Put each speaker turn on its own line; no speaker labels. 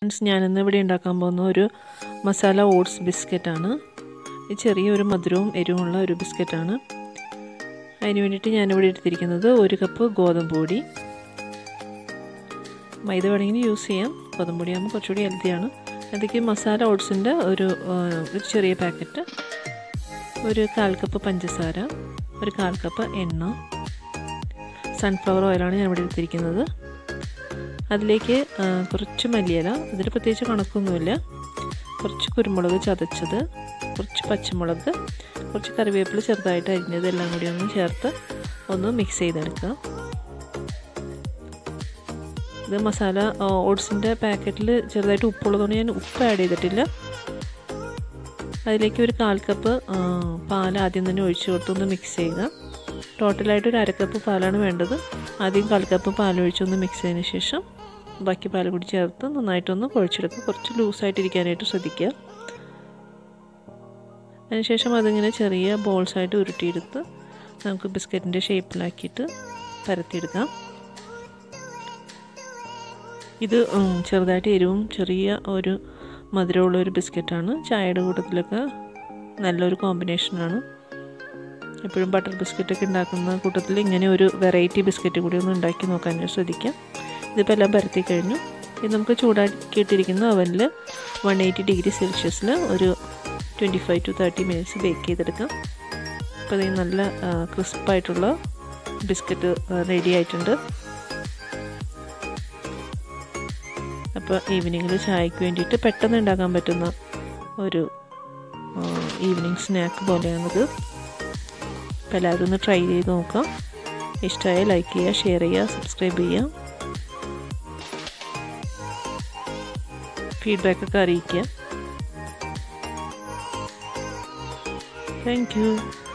friends ഞാനിന്ന് ഇവിടെ ഉണ്ടാക്കാൻ പോകുന്ന ഒരു മസാല ഓട്സ് ബിസ്ക്കറ്റാണ് ഇത് ചെറിയൊരു മധുരവും എരിവുമുള്ള ഒരു ബിസ്ക്കറ്റാണ് അതിന് വേണ്ടിയിട്ട് ഞാനിവിടെ എടുത്തിരിക്കുന്നത് ഒരു കപ്പ് ഗോതമ്പ് പൊടി മൈദ വേണമെങ്കിൽ യൂസ് ചെയ്യാം ഗോതമ്പ് പൊടി ആകുമ്പോൾ കുറച്ചുകൂടി ഹെൽത്തിയാണ് അതിലേക്ക് മസാല ഓട്സിൻ്റെ ഒരു ഒരു ചെറിയ പാക്കറ്റ് ഒരു കാൽ കപ്പ് പഞ്ചസാര ഒരു കാൽ കപ്പ് എണ്ണ സൺഫ്ലവർ ഓയിലാണ് ഞാൻ ഇവിടെ എടുത്തിരിക്കുന്നത് അതിലേക്ക് കുറച്ച് മല്ലിയില ഇതിൽ പ്രത്യേകിച്ച് കണക്കൊന്നുമില്ല കുറച്ച് കുരുമുളക് ചതച്ചത് കുറച്ച് പച്ചമുളക് കുറച്ച് കറിവേപ്പില ചെറുതായിട്ട് അരിഞ്ഞത് എല്ലാം കൂടി ഒന്ന് ചേർത്ത് ഒന്ന് മിക്സ് ചെയ്തെടുക്കുക ഇത് മസാല ഓട്സിൻ്റെ പാക്കറ്റിൽ ചെറുതായിട്ട് ഉപ്പുള്ളതുകൊണ്ട് ഞാൻ ഉപ്പ് ആഡ് ചെയ്തിട്ടില്ല അതിലേക്ക് ഒരു കാൽ കപ്പ് പാൽ ആദ്യം തന്നെ ഒഴിച്ചു കൊടുത്തൊന്ന് മിക്സ് ചെയ്യുക ടോട്ടലായിട്ട് ഒരു അരക്കപ്പ് പാലാണ് വേണ്ടത് ആദ്യം കാൽ കപ്പ് പാൽ ഒഴിച്ചൊന്ന് മിക്സ് ചെയ്തതിന് ശേഷം ബാക്കി പാൽ കൂടി ചേർത്ത് നന്നായിട്ടൊന്ന് കുഴച്ചെടുക്കുക കുറച്ച് ലൂസായിട്ടിരിക്കാനായിട്ട് ശ്രദ്ധിക്കുക അതിനുശേഷം അതിങ്ങനെ ചെറിയ ബോൾസായിട്ട് ഉരുട്ടിയെടുത്ത് നമുക്ക് ബിസ്ക്കറ്റിൻ്റെ ഷേപ്പിലാക്കിയിട്ട് പരത്തിയെടുക്കാം ഇത് ചെറുതായിട്ട് എരിവും ചെറിയ ഒരു മധുരമുള്ള ഒരു ബിസ്ക്കറ്റാണ് ചായയുടെ കൂട്ടത്തിലൊക്കെ നല്ലൊരു കോമ്പിനേഷനാണ് എപ്പോഴും ബട്ടർ ബിസ്ക്കറ്റൊക്കെ ഉണ്ടാക്കുന്ന കൂട്ടത്തിൽ ഇങ്ങനെ ഒരു വെറൈറ്റി ബിസ്ക്കറ്റ് കൂടി ഒന്ന് ഉണ്ടാക്കി നോക്കാൻ ശ്രദ്ധിക്കാം ഇതിപ്പോൾ എല്ലാം പരത്തി കഴിഞ്ഞു ഇത് നമുക്ക് ചൂടാക്കിയിട്ടിരിക്കുന്ന അവനിൽ വൺ എയ്റ്റി ഡിഗ്രി സെൽഷ്യസിൽ ഒരു twenty five to thirty minutes bake ചെയ്തെടുക്കാം അപ്പോൾ ഇത് നല്ല ക്രിസ്പായിട്ടുള്ള ബിസ്ക്കറ്റ് റെഡി ആയിട്ടുണ്ട് അപ്പോൾ ഈവനിങ്ങിൽ ചായക്ക് വേണ്ടിയിട്ട് പെട്ടെന്ന് ഉണ്ടാക്കാൻ പറ്റുന്ന ഒരു ഈവനിങ് സ്നാക്ക് പോലെയാണിത് അപ്പോൾ എല്ലാവരും ഒന്ന് ട്രൈ ചെയ്ത് നോക്കാം ഇഷ്ടമായ ലൈക്ക് ചെയ്യുക ഷെയർ ചെയ്യുക സബ്സ്ക്രൈബ് ചെയ്യുക ഫീഡ്ബാക്കൊക്കെ അറിയിക്കുക താങ്ക് യു